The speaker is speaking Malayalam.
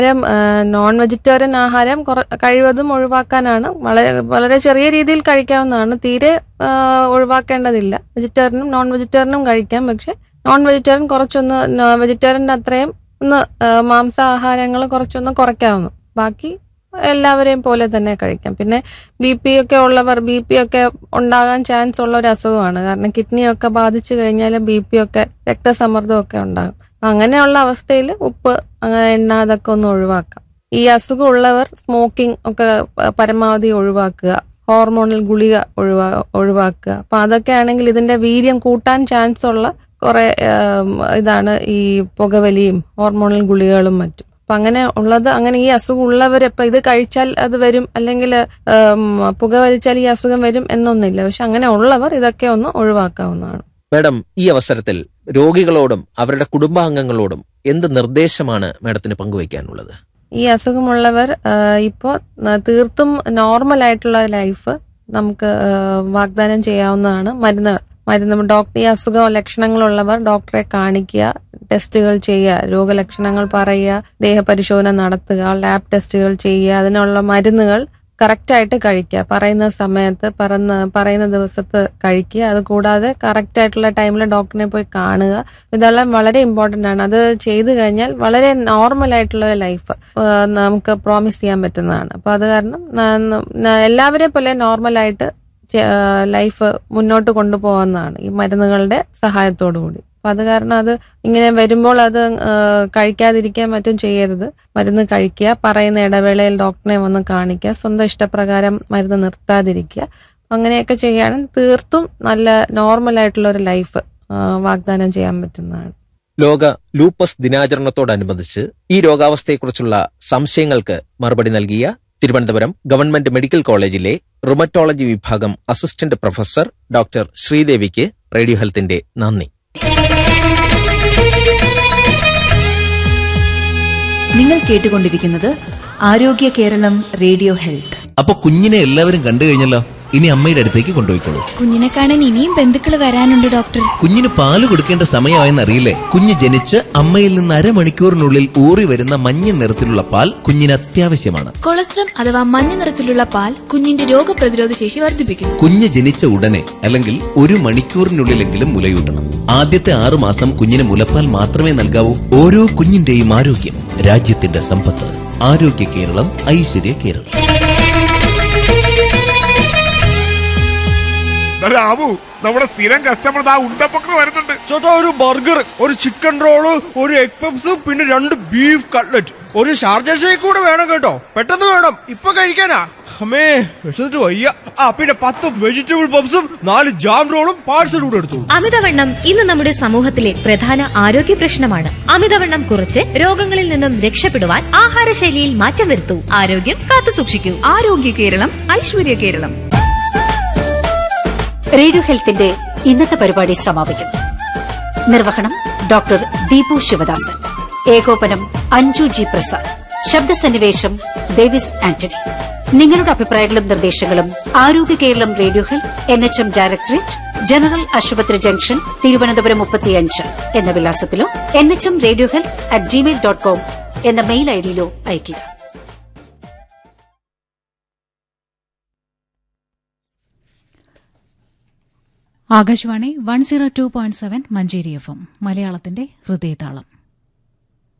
നോൺ വെജിറ്റേറിയൻ ആഹാരം കുറ- കഴിവതും ഒഴിവാക്കാനാണ് വളരെ വളരെ ചെറിയ രീതിയിൽ കഴിക്കാവുന്നതാണ് തീരെ ആ, ഒഴിവാക്കേണ്ടതില്ല വെജിറ്റേറിയനും നോൺ വെജിറ്റേറിയനും കഴിക്കാം പക്ഷെ നോൺ വെജിറ്റേറിയൻ കുറച്ചൊന്ന് വെജിറ്റേറിയൻ്റെ അത്രയും ഒന്ന് ആ, മാംസാഹാരങ്ങൾ കുറച്ചൊന്ന് കുറയ്ക്കാവുന്നു ബാക്കി എല്ലാവരെയും പോലെ തന്നെ കഴിക്കാം പിന്നെ ബി പി ഒക്കെ ഉള്ളവർ ബി പി ഒക്കെ ഉണ്ടാകാൻ ചാൻസ് ഉള്ള ഒരു അസുഖമാണ് കാരണം കിഡ്നി ഒക്കെ ബാധിച്ചു കഴിഞ്ഞാൽ ബി പി ഒക്കെ രക്തസമ്മർദ്ദം ഒക്കെ ഉണ്ടാകും അങ്ങനെയുള്ള അവസ്ഥയിൽ ഉപ്പ് അങ്ങനെ എണ്ണ അതൊക്കെ ഒന്ന് ഒഴിവാക്കാം ഈ അസുഖം ഉള്ളവർ സ്മോക്കിംഗ് ഒക്കെ പ- പരമാവധി ഒഴിവാക്കുക ഹോർമോണൽ ഗുളിക ഒഴിവാ ഒഴിവാക്കുക അപ്പൊ അതൊക്കെ ആണെങ്കിൽ ഇതിന്റെ വീര്യം കൂട്ടാൻ ചാൻസ് ഉള്ള കുറെ ഉം, ഇതാണ് ഈ പുകവലിയും ഹോർമോണൽ ഗുളികകളും മറ്റും അപ്പൊ അങ്ങനെ ഉള്ളത് അങ്ങനെ ഈ അസുഖം ഉള്ളവർ ഇപ്പൊ ഇത് കഴിച്ചാൽ അത് വരും അല്ലെങ്കിൽ പുകവലിച്ചാൽ ഈ അസുഖം വരും എന്നൊന്നില്ല പക്ഷെ അങ്ങനെ ഉള്ളവർ ഇതൊക്കെ ഒന്ന് ഒഴിവാക്കാവുന്നതാണ് മാഡം ഈ അവസരത്തിൽ രോഗികളോടും അവരുടെ കുടുംബാംഗങ്ങളോടും എന്ത് നിർദ്ദേശമാണ് മാഡത്തിന് പങ്കുവയ്ക്കാനുള്ളത് ഈ അസുഖമുള്ളവർ ഇപ്പോൾ തീർത്തും നോർമൽ ആയിട്ടുള്ള ലൈഫ് നമുക്ക് ആ, വാഗ്ദാനം ചെയ്യാവുന്നതാണ് മരുന്നുകൾ മരുന്ന് ഡോക്ടർ ഈ അസുഖ ലക്ഷണങ്ങളുള്ളവർ ഡോക്ടറെ കാണിക്കുക ടെസ്റ്റുകൾ ചെയ്യുക രോഗലക്ഷണങ്ങൾ പറയുക ദേഹപരിശോധന നടത്തുക ലാബ് ടെസ്റ്റുകൾ ചെയ്യുക അതിനുള്ള മരുന്നുകൾ കറക്റ്റായിട്ട് കഴിക്കുക പറയുന്ന സമയത്ത് പറയുന്ന പറയുന്ന ദിവസത്ത് കഴിക്കുക അത് കൂടാതെ കറക്റ്റ് ആയിട്ടുള്ള ടൈമിൽ ഡോക്ടറിനെ പോയി കാണുക ഇതെല്ലാം വളരെ ഇമ്പോർട്ടന്റ് ആണ് അത് ചെയ്തു കഴിഞ്ഞാൽ വളരെ നോർമൽ ആയിട്ടുള്ള ഒരു ലൈഫ് നമുക്ക് പ്രോമിസ് ചെയ്യാൻ പറ്റുന്നതാണ് അപ്പൊ അത് കാരണം ന- ന- എല്ലാവരെ പോലെ നോർമലായിട്ട് ലൈഫ് മുന്നോട്ട് കൊണ്ടുപോകുന്നതാണ് ഈ മരുന്നുകളുടെ സഹായത്തോടു കൂടി അപ്പൊ അത് കാരണം അത് ഇങ്ങനെ വരുമ്പോൾ അത് ആ, കഴിക്കാതിരിക്കാൻ മറ്റും ചെയ്യരുത് മരുന്ന് കഴിക്കുക പറയുന്ന ഇടവേളയിൽ ഡോക്ടറെ വന്ന് കാണിക്കുക സ്വന്തം ഇഷ്ടപ്രകാരം മരുന്ന് നിർത്താതിരിക്കുക അങ്ങനെയൊക്കെ ചെയ്യാൻ തീർത്തും നല്ല നോർമൽ ആയിട്ടുള്ള ഒരു ലൈഫ് വാഗ്ദാനം ചെയ്യാൻ പറ്റുന്നതാണ് ലോക ലൂപ്പസ് ദിനാചരണത്തോടനുബന്ധിച്ച് ഈ രോഗാവസ്ഥയെക്കുറിച്ചുള്ള സംശയങ്ങൾക്ക് മറുപടി നൽകിയ തിരുവനന്തപുരം ഗവൺമെന്റ് മെഡിക്കൽ കോളേജിലെ റുമറ്റോളജി വിഭാഗം അസിസ്റ്റന്റ് പ്രൊഫസർ ഡോക്ടർ ശ്രീദേവിക്ക് റേഡിയോ ഹെൽത്തിന്റെ നന്ദി നിങ്ങൾ കേട്ടുകൊണ്ടിരിക്കുന്നത് ആരോഗ്യ കേരളം റേഡിയോ ഹെൽത്ത് അപ്പൊ കുഞ്ഞിനെ എല്ലാവരും കണ്ടു കഴിഞ്ഞല്ലോ ഇനി അമ്മയുടെ അടുത്തേക്ക് കൊണ്ടുപോയിക്കോളൂ കുഞ്ഞിനെ കാണാൻ ഇനിയും ബന്ധുക്കൾ വരാനുണ്ട് ഡോക്ടർ കുഞ്ഞിന് പാല് കൊടുക്കേണ്ട സമയമായെന്ന് അറിയില്ലേ കുഞ്ഞ് ജനിച്ച് അമ്മയിൽ നിന്ന് അരമണിക്കൂറിനുള്ളിൽ ഊറി വരുന്ന മഞ്ഞ നിറത്തിലുള്ള പാൽ കുഞ്ഞിന് അത്യാവശ്യമാണ് കൊളസ്ട്രം അഥവാ മഞ്ഞ നിറത്തിലുള്ള പാൽ കുഞ്ഞിന്റെ രോഗപ്രതിരോധ ശേഷി വർദ്ധിപ്പിക്കുന്നു കുഞ്ഞ് ജനിച്ച ഉടനെ അല്ലെങ്കിൽ ഒരു മണിക്കൂറിനുള്ളിലെങ്കിലും മുലയൂട്ടണം ആദ്യത്തെ ആറു മാസം കുഞ്ഞിന് മുലപ്പാൽ മാത്രമേ നൽകാവൂ ഓരോ കുഞ്ഞിന്റെയും ആരോഗ്യം രാജ്യത്തിന്റെ സമ്പത്ത് ആരോഗ്യ കേരളം ഐശ്വര്യ കേരളം രാമു നമ്മുടെ സ്ഥിരം കസ്റ്റമർ ആ ഉണ്ടപ്പക്കർ വരുന്നുണ്ട് ചേട്ടാ ഒരു ബർഗർ ഒരു ചിക്കൻ റോള് ഒരു എഗ് പപ്സും പിന്നെ രണ്ട് ബീഫ് കട്ട്ലറ്റ് ഒരു ഷാർജ ഷേക്ക് കൂടെ വേണം കേട്ടോ പെട്ടെന്ന് വേണം ഇപ്പൊ കഴിക്കാനാ അമ്മേ വിശന്നിട്ട് വയ്യ ആ പിന്നെ പത്ത് വെജിറ്റബിൾ പപ്സും നാല് ജാം റോളും പാഴ്സൽ കൂടെ എടുത്തു അമിതവണ്ണം ഇന്ന് നമ്മുടെ സമൂഹത്തിലെ പ്രധാന ആരോഗ്യ പ്രശ്നമാണ് അമിതവണ്ണം കുറച്ച് രോഗങ്ങളിൽ നിന്നും രക്ഷപ്പെടുവാൻ ആഹാരശൈലിയിൽ മാറ്റം വരുത്തൂ ആരോഗ്യം കാത്തു സൂക്ഷിക്കൂ ആരോഗ്യ കേരളം ഐശ്വര്യ കേരളം റേഡിയോ ഹെൽത്തിന്റെ ഇന്നത്തെ പരിപാടി സമാപിക്കുന്നു നിർവഹണം ഡോക്ടർ ദീപു ശിവദാസൻ ഏകോപനം അഞ്ജു ജി പ്രസാദ് ശബ്ദസന്നിവേശം ഡേവിസ് ആന്റണി നിങ്ങളുടെ അഭിപ്രായങ്ങളും നിർദ്ദേശങ്ങളും Arogya Keralam radio health N H M directorate general ആശുപത്രി ജംഗ്ഷൻ തിരുവനന്തപുരം മുപ്പത്തിയഞ്ച് എന്ന വിലാസത്തിലോ N H M radio health at Gmail dot com എന്ന മെയിൽ ഐഡിയിലോ അയയ്ക്കുക Akashvani one zero two point seven Manjeri F M മലയാളത്തിന്റെ ഹൃദയതാളം